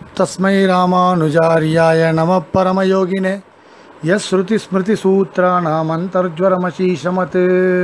तस्मै रामानुजार्याय नमः परमयोगिने यस्रुतिस्मृतिसूत्राणामन्तर्ज्वरमशीशमत्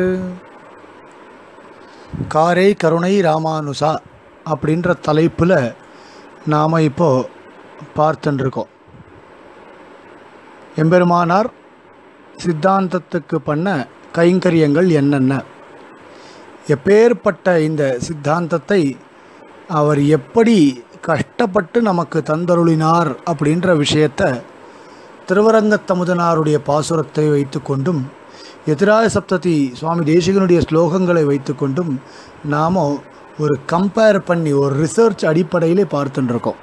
காரை கருணை ராமானுசா அப்படின்ற தலைப்பில் நாம் இப்போ பார்த்துட்டுருக்கோம் எம்பெருமானார் சித்தாந்தத்துக்கு பண்ண கைங்கரியங்கள் என்னென்ன எப்பேற்பட்ட இந்த சித்தாந்தத்தை அவர் எப்படி கஷ்டப்பட்டு நமக்கு தந்தருளினார் அப்படின்ற விஷயத்தை திருவரங்கத்தமுதனாருடைய பாசுரத்தை வைத்துக்கொண்டும் எதிராய சப்ததி சுவாமி தேசிகனுடைய ஸ்லோகங்களை வைத்துக்கொண்டும் நாம் ஒரு கம்பேர் பண்ணி ஒரு ரிசர்ச் அடிப்படையிலே பார்த்துட்டுருக்கோம்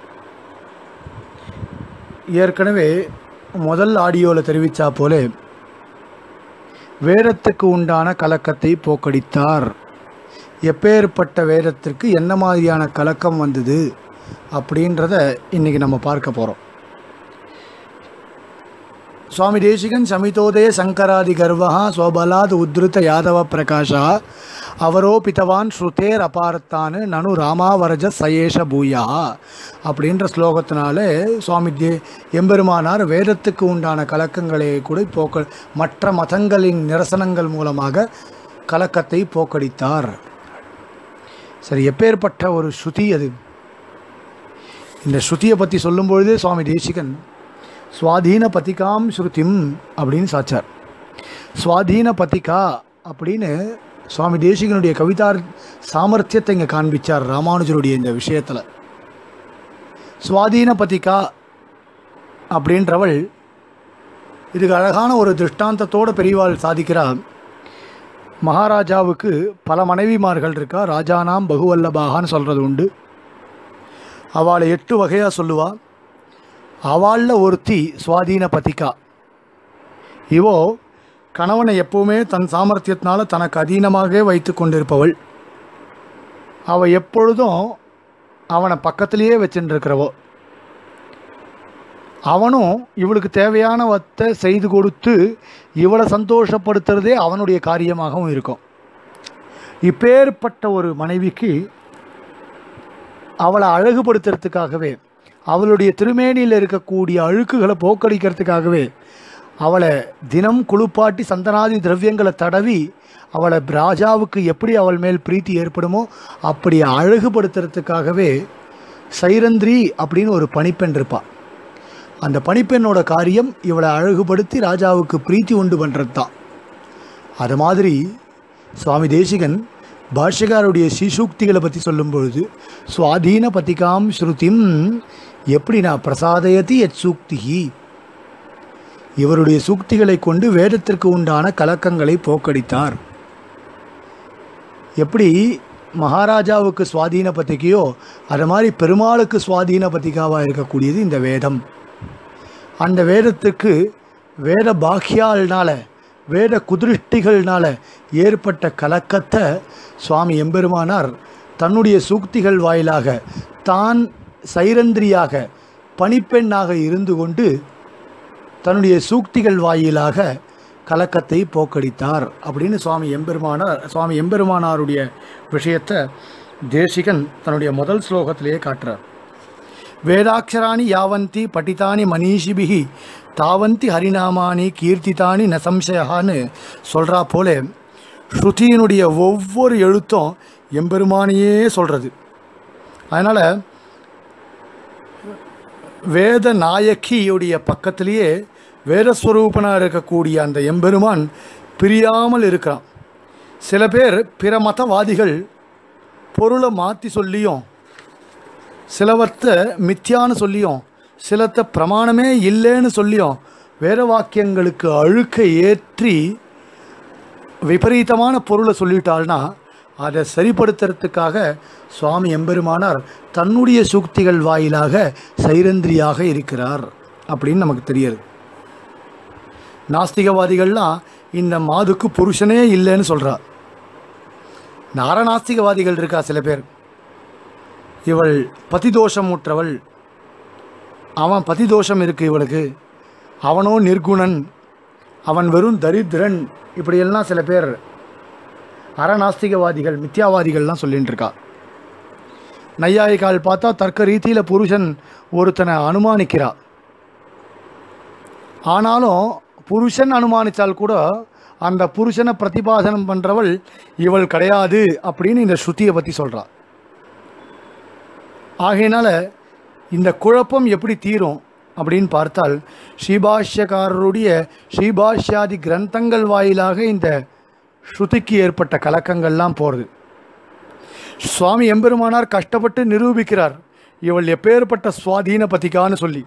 ஏற்கனவே முதல் ஆடியோவில் தெரிவித்தா போலே வேதத்துக்கு உண்டான கலக்கத்தை போக்கடித்தார் எப்பேற்பட்ட வேதத்திற்கு என்ன மாதிரியான கலக்கம் வந்தது அப்படின்றத இன்றைக்கி நம்ம பார்க்க போகிறோம் சுவாமி தேசிகன் சமிதோதய சங்கராதி கர்வா ஸ்வபலாத் உத்ருத யாதவ பிரகாஷா அவரோபித்தவான் ஸ்ருதேர் அபாரத்தானு நனு ராமாவரஜ சயேஷ பூயா அப்படின்ற ஸ்லோகத்தினால சுவாமி தே எம்பெருமானார் வேதத்துக்கு உண்டான கலக்கங்களை கூட போக்க மற்ற மதங்களின் நிரசனங்கள் மூலமாக கலக்கத்தை போக்கடித்தார் சரி எப்பேற்பட்ட ஒரு ஸ்ருதி அது இந்த ஸ்ருதியை பற்றி சொல்லும்பொழுதே சுவாமி தேசிகன் சுவாதீன பதிகாம் ஸ்ருதிம் அப்படின்னு சாச்சார் சுவாதீன பதிகா அப்படின்னு சுவாமி தேசிகனுடைய கவிதார் சாமர்த்தியத்தை இங்கே காண்பிச்சார் ராமானுஜருடைய இந்த விஷயத்தில் சுவாதீன பதிகா அப்படின்றவள் இதுக்கு அழகான ஒரு திருஷ்டாந்தத்தோடு பெரியவாள் சாதிக்கிறார் மகாராஜாவுக்கு பல மனைவிமார்கள் இருக்கா ராஜானாம் பகுவல்லபாகான்னு சொல்கிறது உண்டு அவளை எட்டு வகையாக சொல்லுவாள் அவளில் ஒருத்தி சுவாதீன பதிகா இவோ கணவனை எப்பவுமே தன் சாமர்த்தியத்தினால தனக்கு அதீனமாகவே வைத்து கொண்டிருப்பவள் அவள் எப்பொழுதும் அவனை பக்கத்திலேயே வச்சுட்டுருக்கிறவோ அவனும் இவளுக்கு தேவையானவத்தை செய்து கொடுத்து இவளை சந்தோஷப்படுத்துறதே அவனுடைய காரியமாகவும் இருக்கும் இப்பேற்பட்ட ஒரு மனைவிக்கு அவளை அழகுபடுத்துறதுக்காகவே அவளுடைய திருமேனியில் இருக்கக்கூடிய அழுக்குகளை போக்கடிக்கிறதுக்காகவே அவளை தினம் குளிப்பாட்டி சந்தனாதி திரவியங்களை தடவி அவளை ராஜாவுக்கு எப்படி அவள் மேல் பிரீத்தி ஏற்படுமோ அப்படி அழகுபடுத்துறதுக்காகவே சைரந்திரி அப்படின்னு ஒரு பணிப்பெண் இருப்பாள் அந்த பணிப்பெண்ணோட காரியம் இவளை அழகுபடுத்தி ராஜாவுக்கு பிரீத்தி உண்டு பண்ணுறது தான் அது மாதிரி சுவாமி தேசிகன் பாஷ்யகாருடைய சீசூக்திகளை பற்றி சொல்லும் பொழுது சுவாதீன பதிகாம் ஸ்ருதிம் எப்படி நான் பிரசாதயதி எத் சூக்திகி இவருடைய சூக்திகளை கொண்டு வேதத்திற்கு உண்டான கலக்கங்களை போக்கடித்தார் எப்படி மகாராஜாவுக்கு சுவாதீன பத்திகையோ அது மாதிரி பெருமாளுக்கு சுவாதீன பத்திகாவாக இருக்கக்கூடியது இந்த வேதம் அந்த வேதத்துக்கு வேத பாக்கியால்னால வேத குதிருஷ்டிகள்னால ஏற்பட்ட கலக்கத்தை சுவாமி எம்பெருமானார் தன்னுடைய சூக்திகள் வாயிலாக தான் சைரந்திரியாக பணிப்பெண்ணாக இருந்து கொண்டு தன்னுடைய சூக்திகள் வாயிலாக கலக்கத்தை போக்கடித்தார் அப்படின்னு சுவாமி எம்பெருமானார் சுவாமி எம்பெருமானாருடைய விஷயத்தை தேசிகன் தன்னுடைய முதல் ஸ்லோகத்திலேயே காட்டுறார் வேதாட்சராணி யாவந்தி படித்தானி மனீஷிபிகி தாவந்தி ஹரிநாமானி கீர்த்தித்தானி ந சம்சயான்னு சொல்கிறா போல ஸ்ருதியினுடைய ஒவ்வொரு எழுத்தும் எம்பெருமானையே சொல்கிறது அதனால் வேத நாயக்கியுடைய பக்கத்திலேயே வேதஸ்வரூபனாக இருக்கக்கூடிய அந்த எம்பெருமான் பிரியாமல் இருக்கிறான் சில பேர் பிற மதவாதிகள் பொருளை மாற்றி சொல்லியும் சிலவர்த்த மித்தியான்னு சொல்லியும் சிலத்த பிரமாணமே இல்லைன்னு சொல்லியும் வேத வாக்கியங்களுக்கு அழுக்கை ஏற்றி விபரீதமான பொருளை சொல்லிட்டாள்னா அதை சரிப்படுத்துறதுக்காக சுவாமி எம்பெருமானார் தன்னுடைய சூக்திகள் வாயிலாக சைரந்திரியாக இருக்கிறார் அப்படின்னு நமக்கு தெரியுது நாஸ்திகவாதிகள்லாம் இந்த மாதுக்கு புருஷனே இல்லைன்னு சொல்கிறார் நாரநாஸ்திகவாதிகள் இருக்கா சில பேர் இவள் பதிதோஷம் ஊற்றவள் அவன் பதிதோஷம் இருக்குது இவளுக்கு அவனோ நிர்குணன் அவன் வெறும் தரித்திரன் இப்படியெல்லாம் சில பேர் அறநாஸ்திகவாதிகள் மித்யாவாதிகள்லாம் சொல்லிட்டு இருக்கா நையாயிக்கால் பார்த்தா தர்க்க ரீதியில் புருஷன் ஒருத்தனை அனுமானிக்கிறா ஆனாலும் புருஷன் அனுமானித்தால் கூட அந்த புருஷனை பிரதிபாதனம் பண்ணுறவள் இவள் கிடையாது அப்படின்னு இந்த ஸ்ருதியை பற்றி சொல்கிறா ஆகையினால இந்த குழப்பம் எப்படி தீரும் அப்படின்னு பார்த்தால் ஸ்ரீபாஷ்யக்காரருடைய ஸ்ரீபாஷ்யாதி கிரந்தங்கள் வாயிலாக இந்த ஸ்ருதிக்கு ஏற்பட்ட கலக்கங்கள்லாம் போகிறது சுவாமி எம்பெருமானார் கஷ்டப்பட்டு நிரூபிக்கிறார் இவள் எப்பேற்பட்ட சுவாதீன பதிக்கான்னு சொல்லி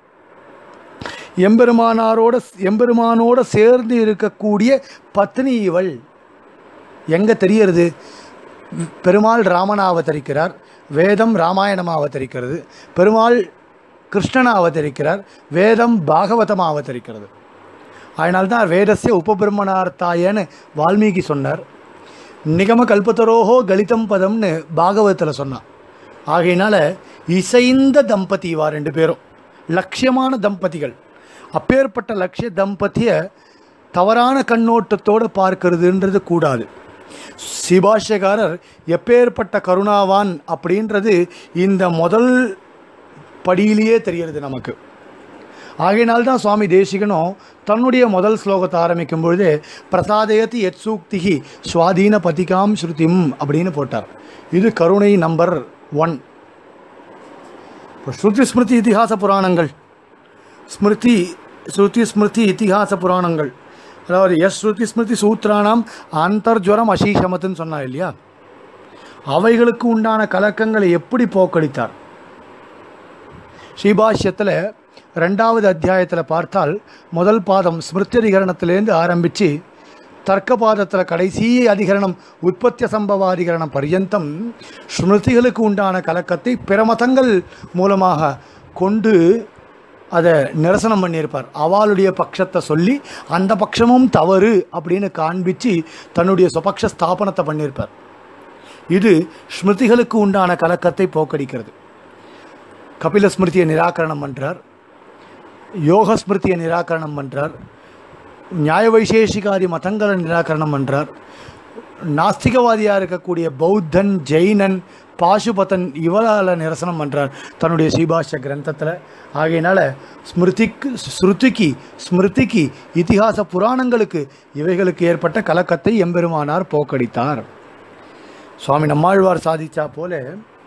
எம்பெருமானாரோட எம்பெருமானோட சேர்ந்து இருக்கக்கூடிய பத்னி இவள் எங்கே தெரியறது பெருமாள் ராமனா அவதரிக்கிறார் வேதம் ராமாயணமாக அவதரிக்கிறது பெருமாள் கிருஷ்ணனா அவதரிக்கிறார் வேதம் பாகவதமாக அவதரிக்கிறது அதனால்தான் வேதஸ்ய உபபிரமணார்த்தாயன்னு வால்மீகி சொன்னார் நிகம கல்பத்தரோஹோ கலிதம் பதம்னு பாகவதத்தில் சொன்னான் ஆகையினால இசைந்த தம்பதி இவா ரெண்டு பேரும் லட்சியமான தம்பதிகள் அப்பேற்பட்ட லட்சிய தம்பதியை தவறான கண்ணோட்டத்தோடு பார்க்கறதுன்றது கூடாது சிபாஷ்யகாரர் எப்பேற்பட்ட கருணாவான் அப்படின்றது இந்த முதல் படியிலேயே தெரிகிறது நமக்கு ஆகையினால்தான் சுவாமி தேசிகனும் தன்னுடைய முதல் ஸ்லோகத்தை ஆரம்பிக்கும் பொழுது பிரசாதயதி எத் சூக்திகி சுவாதீன பதிகாம் ஸ்ருதிம் அப்படின்னு போட்டார் இது கருணை நம்பர் ஒன் இப்போ ஸ்ருதி ஸ்மிருதி இதிகாச புராணங்கள் ஸ்மிருதி ஸ்ருதி ஸ்மிருதி இதிகாச புராணங்கள் அதாவது எஸ் ஸ்ருதி ஸ்மிருதி சூத்ரானாம் அந்தர்ஜுவரம் அசீஷமத்துன்னு சொன்னா இல்லையா அவைகளுக்கு உண்டான கலக்கங்களை எப்படி போக்கடித்தார் ஸ்ரீபாஷ்யத்தில் ரெண்டாவது அத்தியாயத்தில் பார்த்தால் முதல் பாதம் ஸ்மிருதி அதிகரணத்திலேருந்து ஆரம்பித்து தர்க்க பாதத்தில் கடைசி அதிகரணம் உற்பத்திய சம்பவாதிகரணம் பர்யந்தம் ஸ்மிருதிகளுக்கு உண்டான கலக்கத்தை பிற மதங்கள் மூலமாக கொண்டு அதை நிரசனம் பண்ணியிருப்பார் அவளுடைய பட்சத்தை சொல்லி அந்த பட்சமும் தவறு அப்படின்னு காண்பித்து தன்னுடைய சுபக்ஷ ஸ்தாபனத்தை பண்ணியிருப்பார் இது ஸ்மிருதிகளுக்கு உண்டான கலக்கத்தை போக்கடிக்கிறது கபில ஸ்மிருதியை நிராகரணம் பண்ணுறார் யோக ஸ்மிருதியை நிராகரணம் பண்ணுறார் நியாய வைசேஷிகாதி மதங்களை நிராகரணம் பண்ணுறார் நாஸ்திகவாதியாக இருக்கக்கூடிய பௌத்தன் ஜெயினன் பாசுபதன் இவரால் நிரசனம் பண்ணுறார் தன்னுடைய ஸ்ரீபாஷ்ய கிரந்தத்தில் ஆகையினால ஸ்மிருதிக்கு ஸ்ருதிக்கு ஸ்மிருதிக்கு இதிகாச புராணங்களுக்கு இவைகளுக்கு ஏற்பட்ட கலக்கத்தை எம்பெருமானார் போக்கடித்தார் சுவாமி நம்மாழ்வார் சாதிச்சா போல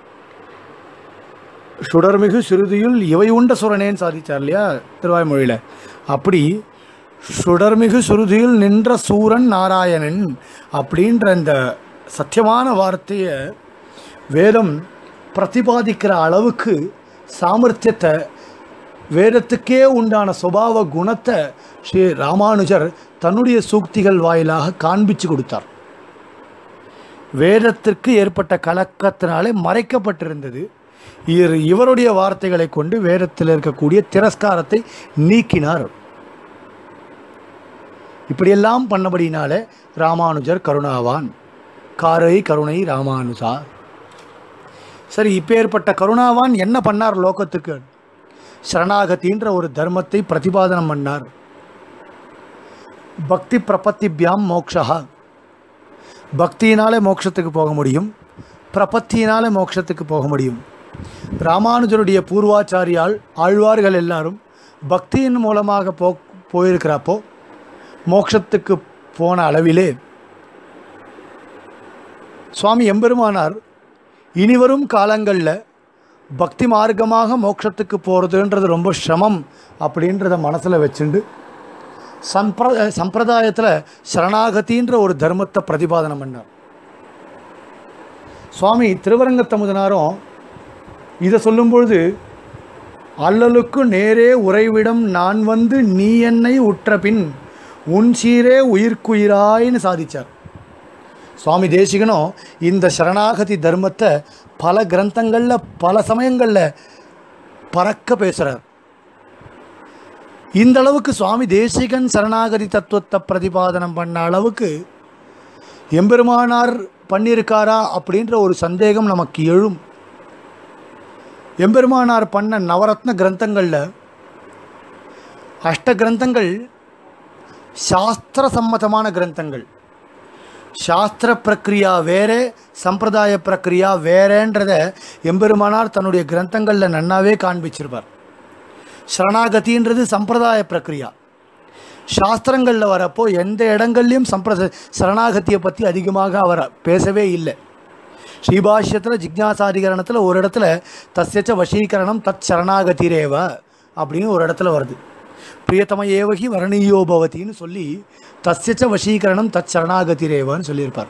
சுடர்மிகு சிறுதியுள் இவை உண்ட சுரனேன்னு சாதிச்சார் இல்லையா திருவாய்மொழியில் அப்படி சுடர்மிகு சுருதியில் நின்ற சூரன் நாராயணன் அப்படின்ற இந்த சத்தியமான வார்த்தையை வேதம் பிரதிபாதிக்கிற அளவுக்கு சாமர்த்தியத்தை வேதத்துக்கே உண்டான சுபாவ குணத்தை ஸ்ரீ ராமானுஜர் தன்னுடைய சூக்திகள் வாயிலாக காண்பிச்சு கொடுத்தார் வேதத்திற்கு ஏற்பட்ட கலக்கத்தினாலே மறைக்கப்பட்டிருந்தது இவர் இவருடைய வார்த்தைகளை கொண்டு வேதத்தில் இருக்கக்கூடிய திரஸ்காரத்தை நீக்கினார் இப்படியெல்லாம் பண்ணபடினாலே ராமானுஜர் கருணாவான் காரை கருணை ராமானுஜா சரி இப்பேற்பட்ட கருணாவான் என்ன பண்ணார் லோகத்துக்கு சரணாகதின்ற ஒரு தர்மத்தை பிரதிபாதனம் பண்ணார் பக்தி பிரபத்திபியாம் மோக்ஷா பக்தியினாலே மோட்சத்துக்கு போக முடியும் பிரபத்தியினாலே மோட்சத்துக்கு போக முடியும் ராமானுஜருடைய பூர்வாச்சாரியால் ஆழ்வார்கள் எல்லாரும் பக்தியின் மூலமாக போ போயிருக்கிறப்போ மோட்சத்துக்கு போன அளவிலே சுவாமி எம்பெருமானார் இனிவரும் காலங்களில் பக்தி மார்க்கமாக மோட்சத்துக்கு போகிறதுன்றது ரொம்ப சிரமம் அப்படின்றத மனசில் வச்சுண்டு சம்பிர சம்பிரதாயத்தில் சரணாகதின்ற ஒரு தர்மத்தை பிரதிபாதனம் பண்ணார் சுவாமி திருவரங்கத்தமுதனாரும் இதை சொல்லும்பொழுது அல்லலுக்கு நேரே உறைவிடம் நான் வந்து நீ என்னை உற்ற பின் உன் சீரே உயிர்க்குயிராயின்னு சாதிச்சார் சுவாமி தேசிகனும் இந்த சரணாகதி தர்மத்தை பல கிரந்தங்களில் பல சமயங்களில் பறக்க பேசுகிறார் இந்த அளவுக்கு சுவாமி தேசிகன் சரணாகதி தத்துவத்தை பிரதிபாதனம் பண்ண அளவுக்கு எம்பெருமானார் பண்ணியிருக்காரா அப்படின்ற ஒரு சந்தேகம் நமக்கு எழும் எம்பெருமானார் பண்ண நவரத்ன கிரந்தங்களில் அஷ்ட கிரந்தங்கள் சாஸ்திர சம்மதமான கிரந்தங்கள் சாஸ்திர பிரக்ரியா வேறே சம்பிரதாய பிரக்ரியா வேறேன்றத எம்பெருமானார் தன்னுடைய கிரந்தங்களில் நன்னாவே காண்பிச்சிருப்பார் சரணாகதின்றது சம்பிரதாய பிரக்ரியா சாஸ்திரங்களில் வரப்போ எந்த இடங்கள்லையும் சம்பிரத சரணாகதியை பற்றி அதிகமாக அவர் பேசவே இல்லை ஸ்ரீபாஷ்யத்தில் ஜிக்ஞாசாதிகரணத்தில் ஒரு இடத்துல தஸ்யச்ச வசீகரணம் தத் சரணாகதிரேவ அப்படின்னு ஒரு இடத்துல வருது பிரியத்தம ஏவகி வரணீயோ பவதின்னு சொல்லி தஸ்யச்ச வசீகரணம் தத் சரணாகதிரேவன்னு சொல்லியிருப்பார்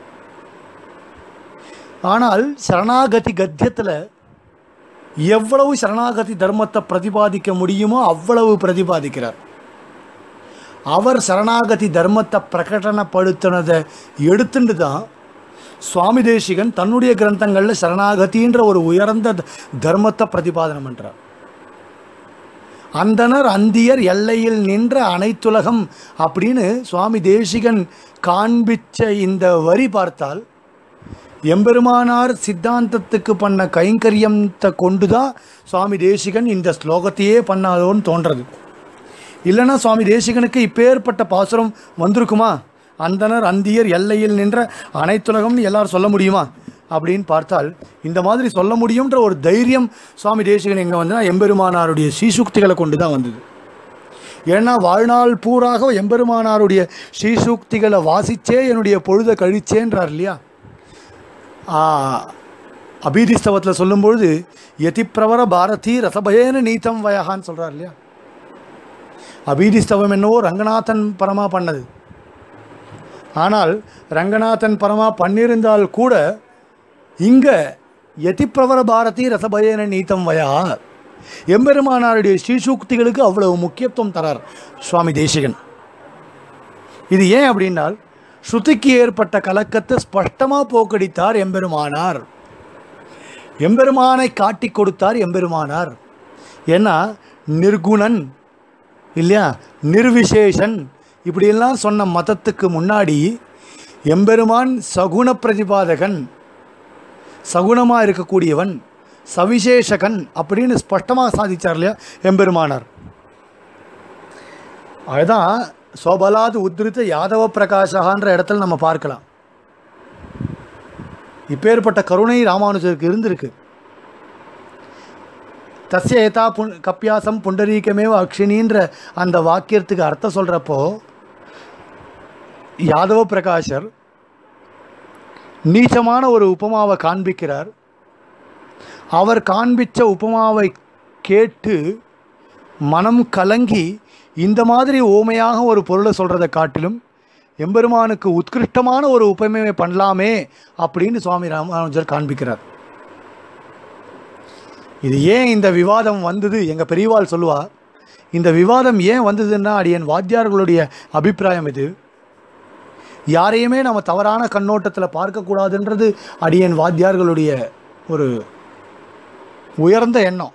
ஆனால் சரணாகதி கத்தியத்தில் எவ்வளவு சரணாகதி தர்மத்தை பிரதிபாதிக்க முடியுமோ அவ்வளவு பிரதிபாதிக்கிறார் அவர் சரணாகதி தர்மத்தை பிரகடனப்படுத்தினதை எடுத்துட்டு தான் சுவாமி தேசிகன் தன்னுடைய கிரந்தங்களில் சரணாகதின்ற ஒரு உயர்ந்த த- தர்மத்தை பிரதிபாதனம் பண்ணுறார் அந்தனர் அந்தியர் எல்லையில் நின்ற அனைத்துலகம் அப்படின்னு சுவாமி தேசிகன் காண்பிச்ச இந்த வரி பார்த்தால் எம்பெருமானார் சித்தாந்தத்துக்கு பண்ண கைங்கரியத்தை கொண்டு தான் சுவாமி தேசிகன் இந்த ஸ்லோகத்தையே பண்ணாதோன்னு தோன்றது இல்லைன்னா சுவாமி தேசிகனுக்கு இப்பேற்பட்ட பாசுரம் வந்திருக்குமா அந்தனர் அந்தியர் எல்லையில் நின்ற அனைத்துலகம்னு எல்லாரும் சொல்ல முடியுமா அப்படின்னு பார்த்தால் இந்த மாதிரி சொல்ல முடியுன்ற ஒரு தைரியம் சுவாமி தேசிகன் எங்கே வந்ததுன்னா எம்பெருமானாருடைய சீசுக்திகளை கொண்டு தான் வந்தது ஏன்னா வாழ்நாள் பூராக எம்பெருமானாருடைய ஸ்ரீசூக்திகளை வாசிச்சே என்னுடைய பொழுதை கழிச்சேன்றார் இல்லையா அபீதிஸ்தவத்தில் சொல்லும்பொழுது யதிப்பிரவர பாரதி ரசபயேன நீத்தம் வயகான்னு சொல்கிறார் இல்லையா அபீதிஸ்தவம் என்னவோ ரங்கநாதன் பரமா பண்ணது ஆனால் ரங்கநாதன் பரமா பண்ணியிருந்தால் கூட இங்கே யதிப்பிரவர பாரதி ரசபயேன நீத்தம் வயா எம்பெருமானாருடைய ஸ்ரீசூக்திகளுக்கு அவ்வளவு முக்கியத்துவம் தரார் சுவாமி தேசிகன் இது ஏன் அப்படின்னால் ஸ்ருதிக்கு ஏற்பட்ட கலக்கத்தை ஸ்பஷ்டமாக போக்கடித்தார் எம்பெருமானார் எம்பெருமானை காட்டி கொடுத்தார் எம்பெருமானார் ஏன்னா நிர்குணன் இல்லையா நிர்விசேஷன் இப்படியெல்லாம் சொன்ன மதத்துக்கு முன்னாடி எம்பெருமான் சகுண பிரதிபாதகன் சகுணமாக இருக்கக்கூடியவன் சவிசேஷகன் அப்படின்னு ஸ்பஷ்டமாக சாதிச்சார் இல்லையா எம்பெருமானார் அதுதான் சோபலாது உத்ரித்த யாதவ பிரகாஷகான்ற இடத்துல நம்ம பார்க்கலாம் இப்பேற்பட்ட கருணை ராமானுஜருக்கு இருந்திருக்கு தஸ்ய ஏதா புன் கப்பியாசம் புண்டரீகமேவ அக்ஷினின்ற அந்த வாக்கியத்துக்கு அர்த்தம் சொல்கிறப்போ யாதவ பிரகாஷர் நீச்சமான ஒரு உபமாவை காண்பிக்கிறார் அவர் காண்பிச்ச உபமாவை கேட்டு மனம் கலங்கி இந்த மாதிரி ஓமையாக ஒரு பொருளை சொல்கிறத காட்டிலும் எம்பெருமானுக்கு உத்கிருஷ்டமான ஒரு உபமையை பண்ணலாமே அப்படின்னு சுவாமி ராமானுஜர் காண்பிக்கிறார் இது ஏன் இந்த விவாதம் வந்தது எங்கள் பெரியவாள் சொல்லுவா இந்த விவாதம் ஏன் வந்ததுன்னா அடியன் வாத்தியார்களுடைய அபிப்பிராயம் இது யாரையுமே நம்ம தவறான கண்ணோட்டத்தில் பார்க்கக்கூடாதுன்றது அடியன் வாத்தியார்களுடைய ஒரு உயர்ந்த எண்ணம்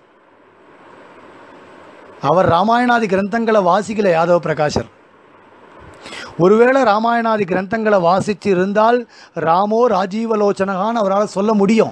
அவர் ராமாயணாதி கிரந்தங்களை வாசிக்கல யாதவ பிரகாஷர் ஒருவேளை ராமாயணாதி கிரந்தங்களை வாசித்து இருந்தால் ராமோ ராஜீவலோச்சனகான்னு அவரால் சொல்ல முடியும்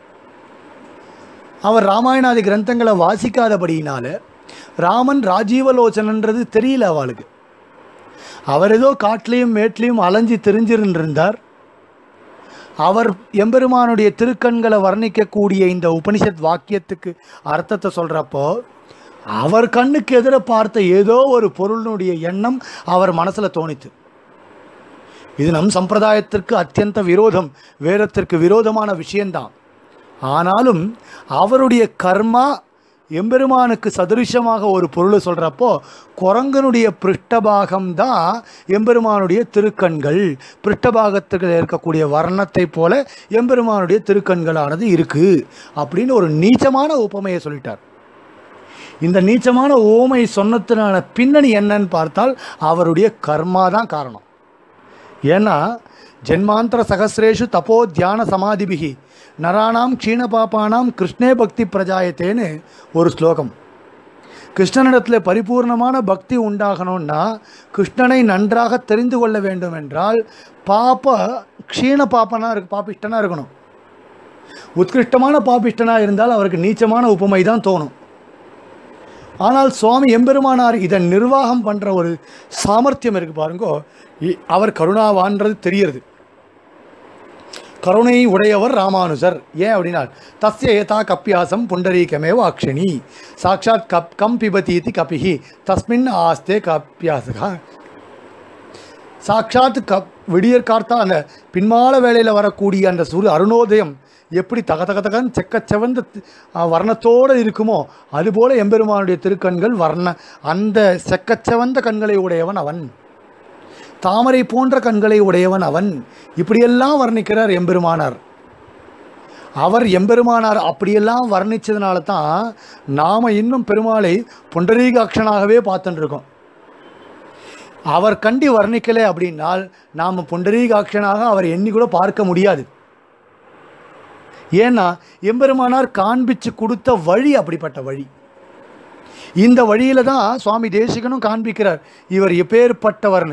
அவர் ராமாயணாதி கிரந்தங்களை வாசிக்காதபடியினால ராமன் ராஜீவலோச்சனன்றது தெரியல அவளுக்கு அவர் ஏதோ காட்டிலையும் மேட்லையும் அலைஞ்சு தெரிஞ்சிருந்திருந்தார் அவர் எம்பெருமானுடைய திருக்கண்களை வர்ணிக்கக்கூடிய இந்த உபனிஷத் வாக்கியத்துக்கு அர்த்தத்தை சொல்கிறப்போ அவர் கண்ணுக்கு எதிர பார்த்த ஏதோ ஒரு பொருளினுடைய எண்ணம் அவர் மனசில் தோணித்து இது நம் சம்பிரதாயத்திற்கு அத்தியந்த விரோதம் வேதத்திற்கு விரோதமான விஷயம்தான் ஆனாலும் அவருடைய கர்மா எம்பெருமானுக்கு சதுரிஷமாக ஒரு பொருளை சொல்கிறப்போ குரங்கனுடைய பிருஷ்டபாகம் தான் எம்பெருமானுடைய திருக்கண்கள் பிருஷ்டபாகத்துக்கு இருக்கக்கூடிய வர்ணத்தை போல எம்பெருமானுடைய திருக்கண்களானது இருக்குது அப்படின்னு ஒரு நீச்சமான உபமையை சொல்லிட்டார் இந்த நீச்சமான ஓமை சொன்னதுனால பின்னணி என்னன்னு பார்த்தால் அவருடைய கர்மா தான் காரணம் ஏன்னா ஜென்மாந்தர சகசிரேஷு தப்போ தியான சமாதிபிகி நராணாம் க்ஷீண பாப்பானாம் கிருஷ்ணே பக்தி பிரஜாயத்தேன்னு ஒரு ஸ்லோகம் கிருஷ்ணனிடத்தில் பரிபூர்ணமான பக்தி உண்டாகணும்னா கிருஷ்ணனை நன்றாக தெரிந்து கொள்ள வேண்டும் என்றால் பாப்ப க்ஷீண பாப்பனாக இருக்கு பாப்பிஷ்டனாக இருக்கணும் உத்கிருஷ்டமான பாப்பிஷ்டனாக இருந்தால் அவருக்கு நீச்சமான உபமை தான் தோணும் ஆனால் சுவாமி எம்பெருமானார் இதை நிர்வாகம் பண்ணுற ஒரு சாமர்த்தியம் இருக்குது பாருங்கோ இ- அவர் கருணாவான்றது தெரியறது கருணை உடையவர் ராமானுஜர் ஏன் அப்படின்னா தஸ்ய ஏதா கப்பியாசம் புண்டரீகமேவ அக்ஷினி சாட்சாத் கப் கம் பிபதீதி கபிஹி தஸ்மின் ஆஸ்தே கப்பியாசகா சாட்சாத் கப் விடியற் கார்த்தா அந்த பின்மால வேளையில் வரக்கூடிய அந்த சூரிய அருணோதயம் எப்படி தக தக தகன்னு செக்கச்செவந்த அஹ், வர்ணத்தோடு இருக்குமோ அதுபோல எம்பெருமானுடைய திருக்கண்கள் வர்ண அந்த செக்கச்செவந்த கண்களை உடையவன் அவன் தாமரை போன்ற கண்களை உடையவன் அவன் இப்படியெல்லாம் வர்ணிக்கிறார் எம்பெருமானார் அவர் எம்பெருமானார் அப்படியெல்லாம் வர்ணிச்சதுனால தான் நாம் இன்னும் பெருமாளை புண்டரீகாட்சனாகவே பார்த்துட்டு இருக்கோம் அவர் கண்டி வர்ணிக்கலை அப்படின்னால் நாம் புண்டரீகாட்சனாக அவர் எண்ணி கூட பார்க்க முடியாது ஏன்னா எம்பெருமானார் காண்பிச்சு கொடுத்த வழி அப்படிப்பட்ட வழி இந்த வழியில தான் சுவாமி தேசிகனும் காண்பிக்கிறார் இவர் எப்பேற்பட்டவர்னு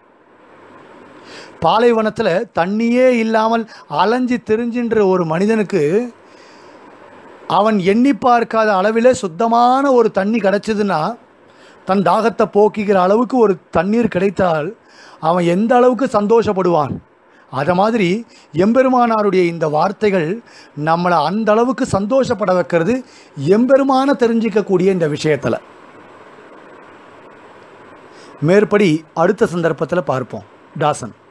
பாலைவனத்தில் தண்ணியே இல்லாமல் அலைஞ்சு திரிஞ்சின்ற ஒரு மனிதனுக்கு அவன் எண்ணி பார்க்காத அளவிலே சுத்தமான ஒரு தண்ணி கிடைச்சதுன்னா தன் தாகத்தை போக்கிக்கிற அளவுக்கு ஒரு தண்ணீர் கிடைத்தால் அவன் எந்த அளவுக்கு சந்தோஷப்படுவான் அதை மாதிரி எம்பெருமானாருடைய இந்த வார்த்தைகள் நம்மளை அந்த அளவுக்கு சந்தோஷப்பட வைக்கிறது எம்பெருமான தெரிஞ்சிக்கக்கூடிய இந்த விஷயத்தில் மேற்படி அடுத்த சந்தர்ப்பத்தில் பார்ப்போம் தாசன்